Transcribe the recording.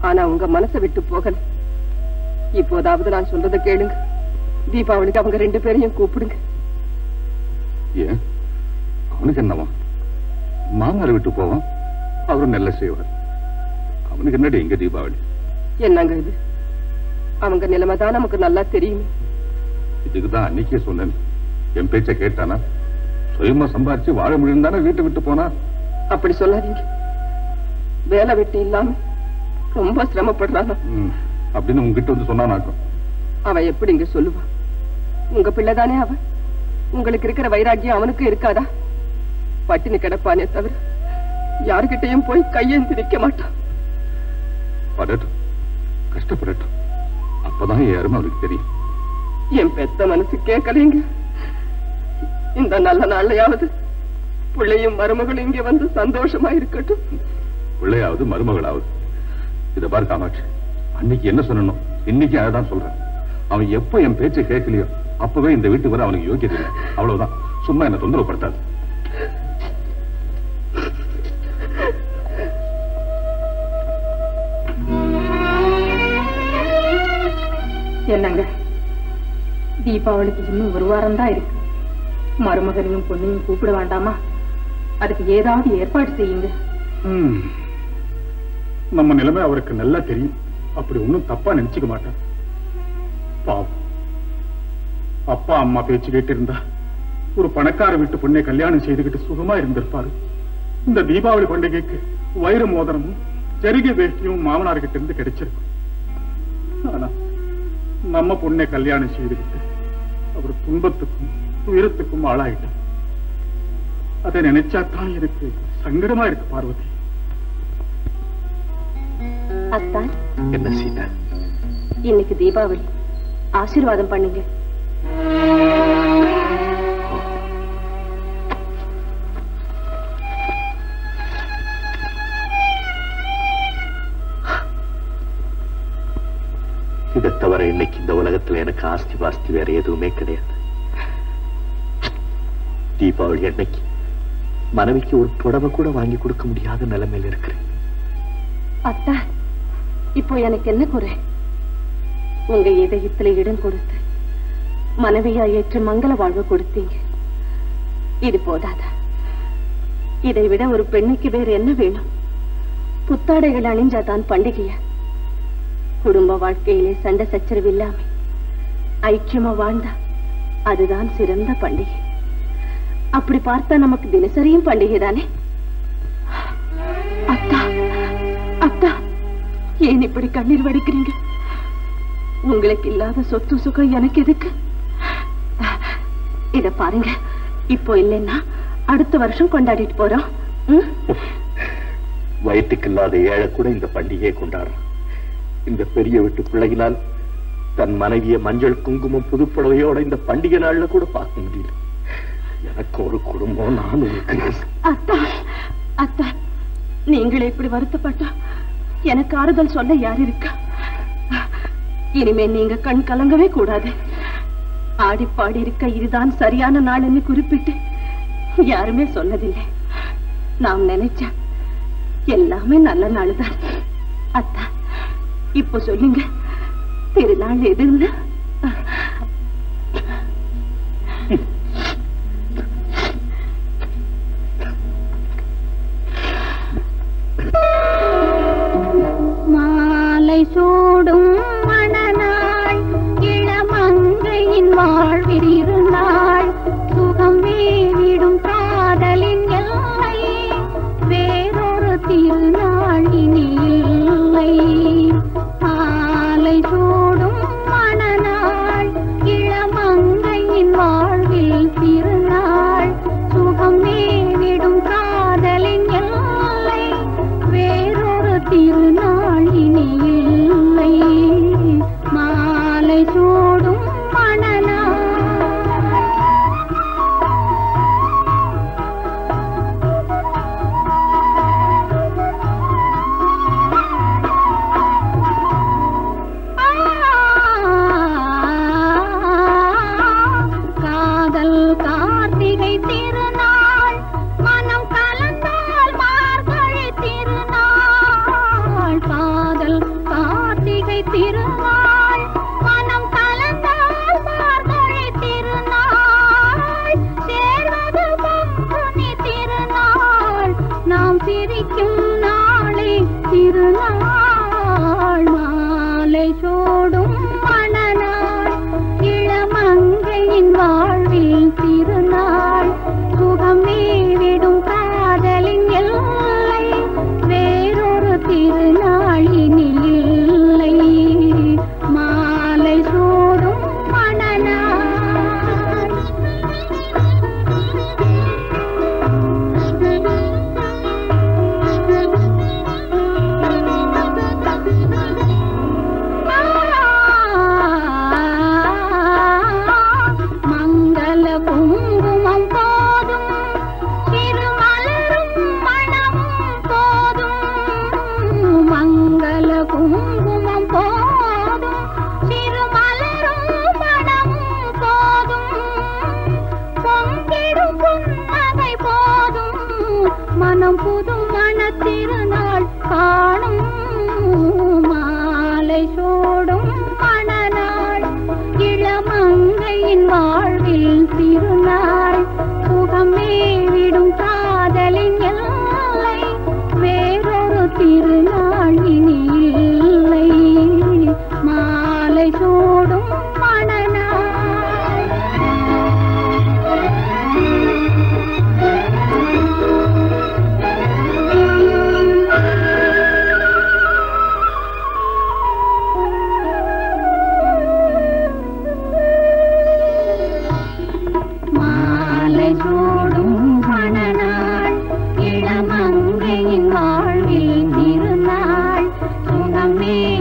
ஆனா உங்க மனசை விட்டு போகல இப்போதாவது நான் சொல்றதை கேளுங்க தீபாவளிக்கு அவங்க ரெண்டு பேரையும் கூப்பிடுங்க ஏன் அவனுக்கு என்னவா மாமனார் விட்டு போவான் அவரும் நல்ல செய்வார் அவனுக்கு என்னடி எங்க தீபாவளி என்னங்க இது அவங்க நிலைமை தான் நமக்கு நல்லா தெரியுமே இதுக்கு தான் அன்னைக்கே சொன்னேன் என் பேச்ச கேட்டானா சுயமா சம்பாரிச்சு வாழ முடியும் தானே வீட்டை விட்டு போனா அப்படி சொல்லாதீங்க வேலை வெட்டி இல்லாம ரொம்ப சிரமப்படுறாங்க ம், அப்படின்னு உங்ககிட்ட வந்து சொன்னானாக்கும் அவ எப்படி இங்க சொல்லுவா உங்க பிள்ளைதானே அவ உங்களுக்கு இருக்கிற வைராக்கியம் அவனுக்கு இருக்காதா பட்டினி கிடப்பானே தவிர யாருகிட்டயும் போய் கையேந்தி நிக்க மாட்டான் படட்டும் கஷ்டப்படட்டும் அப்பதான் என் அருமை அவனுக்கு தெரியும் என் பெத்த மனசு கேட்கலைங்க இந்த நல்ல நாள்லயாவது பிள்ளையும் மருமகளும் இங்க வந்து சந்தோஷமா இருக்கட்டும் பிள்ளையாவது மருமகளாவது இத பாரு காமாட்சி அன்னைக்கு என்ன சொல்லணும் இன்னைக்கு அதான் சொல்றேன் அவன் எப்ப என் பேச்சை கேட்கலையோ அப்பவே இந்த வீட்டுக்கு வர அவனுக்கு யோக்கியது இல்லை அவ்வளவுதான் சும்மா என்ன தொந்தரவு படுத்தாது என்னங்க தீபாவளிக்கு இன்னும் ஒரு வாரம் தான் இருக்கு மருமகனையும் பொண்ணையும் கூப்பிட வேண்டாமா அதுக்கு ஏதாவது ஏற்பாடு செய்யுங்க ம். நம்ம நிலைமை அவருக்கு நல்லா தெரியும் அப்படி ஒண்ணும் தப்பா நினைச்சுக்க மாட்டார் பாவம் அப்பா அம்மா பேச்சு கேட்டு இருந்தா ஒரு பணக்கார வீட்டு பொண்ணை கல்யாணம் செய்துகிட்டு சுகமா இருந்திருப்பாரு இந்த தீபாவளி பண்டிகைக்கு வைர மோதிரமும் ஜரிகை வேஷ்டியும் மாமனார்கிட்ட இருந்து கிடைச்சிருக்கும் ஆனா நம்ம பொண்ணை கல்யாணம் செய்துகிட்டு அவர் துன்பத்துக்கும் துயரத்துக்கும் ஆளாயிட்டார் அதை நினைச்சா தான் எனக்கு சங்கடமா இருக்கு பார்வதி அத்தான் என்ன சீதா இன்னைக்கு தீபாவளி ஆசீர்வாதம் பண்ணுங்க இதை தவிர இன்னைக்கு இந்த உலகத்துல எனக்கு ஆஸ்தி பாஸ்தி வேற எதுவுமே கிடையாது தீபாவளி அன்னைக்கு மனைவிக்கு ஒரு புடவை கூட வாங்கி கொடுக்க முடியாத நிலைமையில இருக்கிறேன் அத்தா இப்போ எனக்கு என்ன குறை உங்க இதயத்துல இடம் கொடுத்து மனைவியா ஏற்று மங்கள வாழ்வு கொடுத்தீங்க இது போதாதா இதை விட ஒரு பெண்ணுக்கு வேற என்ன வேணும் புத்தாடைகள் அணிஞ்சாதான் பண்டிகையா குடும்ப வாழ்க்கையிலே சண்டை சச்சரவு இல்லாம ஐக்கியமா வாழ்ந்தா அதுதான் சிறந்த பண்டிகை அப்படி பார்த்தா நமக்கு தினசரியும் பண்டிகை தானே அத்தா அத்தா ஏன் இப்படி கண்ணீர் வடிக்கிறீங்க உங்களுக்கு இல்லாத சொத்து சுகம் எனக்கு எதுக்கு இத பாருங்க இப்போ இல்லைன்னா அடுத்த வருஷம் கொண்டாடிட்டு போறோம் ம்? வயிற்றுக்கு இல்லாத ஏழை கூட இந்த பண்டிகையை கொண்டாடுறான் இந்த பெரிய வீட்டு பிள்ளைகளால் தன் மனைவிய மஞ்சள் குங்குமம் புதுப்புடவையோட இந்த பண்டிகை நாள்ல கூட பார்க்க முடியல எனக்கு ஒரு குடும்பம் நான் இருக்கிறேன் அத்தா அத்தா நீங்களே இப்படி வருத்தப்பட்டா எனக்கு ஆறுதல் சொல்ல யார் இருக்கா இனிமே நீங்க கண் கலங்கவே கூடாது ஆடி பாடி இருக்க இதுதான் சரியான நாள்னு குறிப்பிட்டு யாருமே சொன்னதில்லை நாம் நினைச்சா எல்லாமே நல்ல நாள் தான் அத்தா இப்போ சொல்லுங்க திருநாள் எதுன்னு மாலை சூடும் மணநாள் இளமங்கையின் வாழ்வில் இருந்தாள் சுகம் வீவிடும் காதலின் எல்லை வேறொரு திருநாள் இனி இல்லை மாலை சூடும் மணநாள் இளமங்கையின் வாழ்வில் திருநாள் சுகம் வீவிடும் காதலின் எல்லை வேறொரு திருநாள் இனி இல்லை குங்குமம் போதும் சிறுமலரும் மணமும் போதும் பொங்கிடும் புன்னகை போதும் மனம் புது மணத்திருநாள் காணும் மாலை சூடும் மணநாள் இளமங்கையின் வாழ்வில் திருநாள் சுகமே விடும் காதலின் எல்லை வேறொரு திருநாள் இனி இல்லை மாலை சூடும் மணநாள் மாலை சூடும் மணநாள் இளமங்கையின் வாழ்வில் திருநாள் சுகமே